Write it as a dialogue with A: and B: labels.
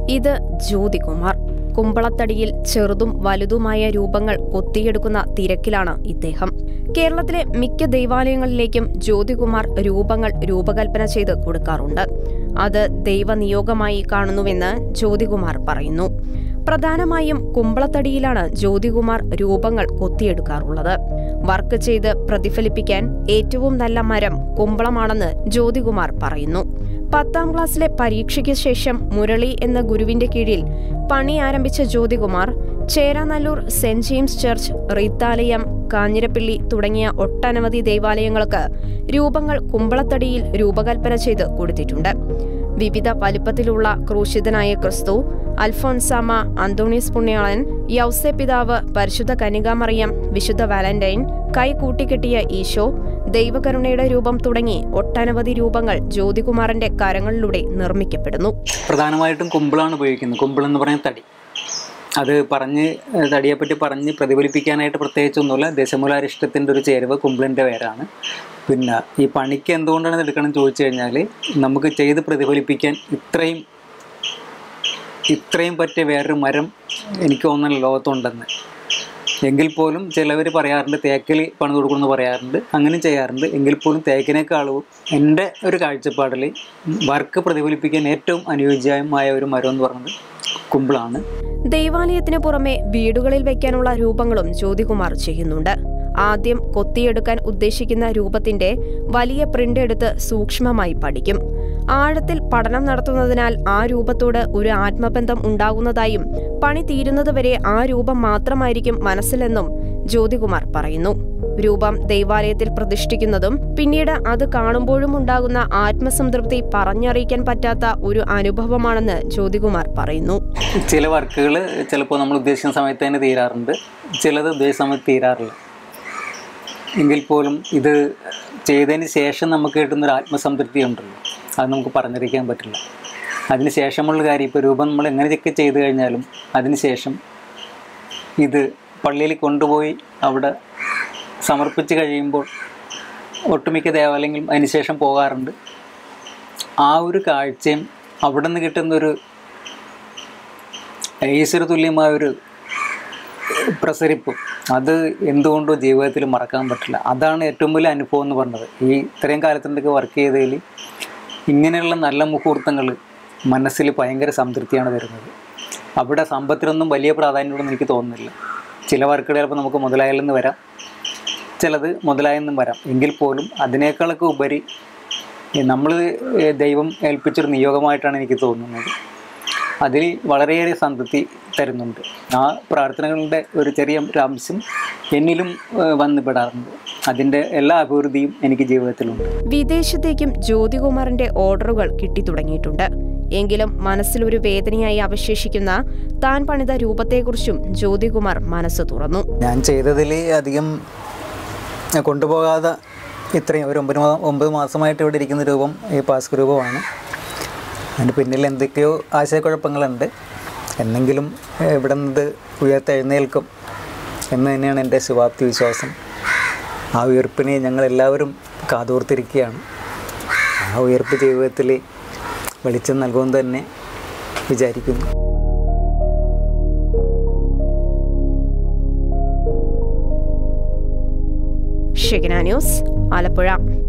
A: ഇത് ജ്യോതികുമാർ കുമ്പളത്തടിയിൽ ചെറുതും വലുതുമായ രൂപങ്ങൾ കൊത്തിയെടുക്കുന്ന തിരക്കിലാണ് ഇദ്ദേഹം കേരളത്തിലെ മിക്ക ദൈവാലയങ്ങളിലേക്കും ജ്യോതികുമാർ രൂപങ്ങൾ രൂപകൽപ്പന ചെയ്ത് കൊടുക്കാറുണ്ട് അത് ദൈവനിയോഗമായി കാണുന്നുവെന്ന് ജ്യോതികുമാർ പറയുന്നു പ്രധാനമായും കുമ്പളത്തടിയിലാണ് ജ്യോതികുമാർ രൂപങ്ങൾ കൊത്തിയെടുക്കാറുള്ളത് വർക്ക് ചെയ്ത് പ്രതിഫലിപ്പിക്കാൻ ഏറ്റവും നല്ല മരം കുമ്പളമാണെന്ന് ജ്യോതികുമാർ പറയുന്നു പത്താം ക്ലാസ്സിലെ പരീക്ഷയ്ക്ക് ശേഷം മുരളി എന്ന ഗുരുവിന്റെ കീഴിൽ പണി ആരംഭിച്ച Jyothikumar Cheranallur saint James church റീത്താലയം കാഞ്ഞിരപ്പള്ളി തുടങ്ങിയ ഒട്ടനവധി ദേവാലയങ്ങൾക്ക് രൂപങ്ങൾ കുമ്പളത്തടിയിൽ രൂപകൽപ്പന ചെയ്ത് കൊടുത്തിട്ടുണ്ട് വിവിധ വലിപ്പത്തിലുള്ള ക്രൂശിതനായ ക്രിസ്തു അൽഫോൻസാമ അന്തോണീസ് പുണ്യാളൻ യൗസെ പിതാവ് പരിശുദ്ധ കനികാമറിയം വിശുദ്ധ വാലന്റൈൻ കൈ കൂട്ടിക്കെട്ടിയ ഈശോ ദൈവകരുണയുടെ രൂപം തുടങ്ങി ഒട്ടനവധി രൂപങ്ങൾ ജ്യോതികുമാറിന്റെ കരങ്ങളിലൂടെ നിർമ്മിക്കപ്പെടുന്നു
B: പ്രധാനമായിട്ടും കുമ്പിളാണ് ഉപയോഗിക്കുന്നത് കുമ്പിൾ എന്ന് പറയുന്ന തടി അത് പറഞ്ഞ് ഏഹ് തടിയെപ്പറ്റി പറഞ്ഞ് പ്രതിഫലിപ്പിക്കാനായിട്ട് പ്രത്യേകിച്ചൊന്നുമില്ല ദശമൂലാരിഷ്ടത്തിൻ്റെ ഒരു ചേരുവ കുമ്പിളിൻ്റെ പേരാണ് പിന്നെ ഈ പണിക്ക് എന്തുകൊണ്ടാണ് ഇത് എടുക്കണം എന്ന് ചോദിച്ചു കഴിഞ്ഞാൽ നമുക്ക് ചെയ്ത് പ്രതിഫലിപ്പിക്കാൻ ഇത്രയും ഇത്രയും പറ്റിയ വേറൊരു മരം എനിക്ക് തോന്നുന്നില്ല ലോകത്തുണ്ടെന്ന് എങ്കിൽ പോലും ചിലവർ പറയാറുണ്ട് തേക്കിൽ പണിത് കൊടുക്കുമെന്ന് പറയാറുണ്ട് അങ്ങനെ ചെയ്യാറുണ്ട് എങ്കിൽ പോലും തേക്കിനേക്കാളും എൻ്റെ ഒരു കാഴ്ചപ്പാടിൽ വർക്ക് പ്രതിഫലിപ്പിക്കാൻ ഏറ്റവും അനുയോജ്യമായ ഒരു മരം എന്ന് പറയുന്നത് കുമ്പിളാണ്
A: ദൈവാലയത്തിന് പുറമെ വീടുകളിൽ വയ്ക്കാനുള്ള രൂപങ്ങളും ജ്യോതികുമാർ ചെയ്യുന്നുണ്ട് ആദ്യം കൊത്തിയെടുക്കാൻ ഉദ്ദേശിക്കുന്ന രൂപത്തിന്റെ വലിയ പ്രിന്റ് എടുത്ത് സൂക്ഷ്മമായി പഠിക്കും ആഴത്തിൽ പഠനം നടത്തുന്നതിനാൽ ആ രൂപത്തോട് ഒരു ആത്മബന്ധം ഉണ്ടാകുന്നതായും പണി തീരുന്നതുവരെ ആ രൂപം മാത്രമായിരിക്കും മനസ്സിലെന്നും ജ്യോതികുമാർ പറയുന്നു രൂപം ദൈവാലയത്തിൽ പ്രതിഷ്ഠിക്കുന്നതും പിന്നീട് അത് കാണുമ്പോഴും ഉണ്ടാകുന്ന ആത്മസംതൃപ്തി പറഞ്ഞറിയിക്കാൻ പറ്റാത്ത ഒരു അനുഭവമാണെന്ന് ജ്യോതികുമാർ പറയുന്നു
B: ചില വർക്കുകൾ ചിലപ്പോൾ നമ്മൾ ഉദ്ദേശിക്കുന്ന സമയത്ത് തന്നെ തീരാറുണ്ട് ചിലത് ഉദ്ദേശിച്ച സമയത്ത് തീരാറില്ല എങ്കിൽ പോലും ഇത് ചെയ്തതിന് ശേഷം നമുക്ക് കിട്ടുന്നൊരു ആത്മസംതൃപ്തി ഉണ്ടല്ലോ അത് നമുക്ക് പറഞ്ഞറിയിക്കാൻ പറ്റില്ല അതിന് ശേഷമുള്ള കാര്യം ഇപ്പോൾ രൂപം നമ്മൾ എങ്ങനെയൊക്കെ ചെയ്തു കഴിഞ്ഞാലും അതിന് ശേഷം ഇത് പള്ളിയിൽ കൊണ്ടുപോയി അവിടെ സമർപ്പിച്ച് കഴിയുമ്പോൾ ഒട്ടുമിക്ക ദേവാലയങ്ങളും അതിനുശേഷം പോകാറുണ്ട് ആ ഒരു കാഴ്ചയും അവിടെ നിന്ന് കിട്ടുന്നൊരു ഈശ്വര തുല്യമായ ഒരു പ്രസരിപ്പ് അത് എന്തുകൊണ്ടോ ജീവിതത്തിൽ മറക്കാൻ പറ്റില്ല അതാണ് ഏറ്റവും വലിയ അനുഭവം എന്ന് പറഞ്ഞത് ഈ ഇത്രയും കാലത്തിൻ്റെയൊക്കെ വർക്ക് ചെയ്തതിൽ ഇങ്ങനെയുള്ള നല്ല മുഹൂർത്തങ്ങൾ മനസ്സിൽ ഭയങ്കര സംതൃപ്തിയാണ് വരുന്നത് അവിടെ സമ്പത്തിനൊന്നും വലിയ പ്രാധാന്യമുണ്ടെന്ന് എനിക്ക് തോന്നുന്നില്ല ചില വർക്കുകൾ ചിലപ്പോൾ നമുക്ക് മുതലായാലെന്ന് വരാം ചിലത് മുതലായെന്നും വരാം എങ്കിൽ പോലും അതിനേക്കാളൊക്കെ ഉപരി നമ്മൾ ദൈവം ഏൽപ്പിച്ചൊരു നിയോഗമായിട്ടാണ് എനിക്ക് തോന്നുന്നത് അതിൽ വളരെയേറെ സംതൃപ്തി തരുന്നുണ്ട് ആ പ്രാർത്ഥനകളുടെ ഒരു ചെറിയ ഒരു അംശം എന്നിലും ഏഹ്, വന്നുപെടാറുണ്ട് അതിൻ്റെ എല്ലാ അഭിവൃദ്ധിയും എനിക്ക് ജീവിതത്തിലുണ്ട്
A: വിദേശത്തേക്കും ജ്യോതികുമാറിന്റെ ഓർഡറുകൾ കിട്ടിത്തുടങ്ങിയിട്ടുണ്ട് എങ്കിലും മനസ്സിലൊരു വേദനയായി അവശേഷിക്കുന്ന താൻ പണിത രൂപത്തെക്കുറിച്ചും ജ്യോതികുമാർ മനസ്സ് തുറന്നു
B: ഞാൻ ചെയ്തതിൽ അധികം കൊണ്ടുപോകാതെ ഇത്രയും ഒരു ഒമ്പത് മാ- ഒമ്പത് മാസമായിട്ട് ഇവിടെ ഇരിക്കുന്ന രൂപം ഈ പാസ്ക് രൂപമാണ് അതിൻ്റെ പിന്നിൽ എന്തൊക്കെയോ ആശയക്കുഴപ്പങ്ങളുണ്ട് എന്നെങ്കിലും ഏഹ്, ഇവിടെ നിന്ന് ഉയർത്തെഴുന്നേൽക്കും എന്ന് തന്നെയാണ് എൻ്റെ ശുഭാപ്തി വിശ്വാസം ആ ഉയർപ്പിനെ ഞങ്ങൾ എല്ലാവരും കാതോർത്തിരിക്കുകയാണ് ആ ഉയർപ്പ് ജീവിതത്തിൽ വെളിച്ചം നൽകുമെന്ന് തന്നെ വിചാരിക്കുന്നു
A: ഷെഗന ന്യൂസ് ആലപ്പുഴ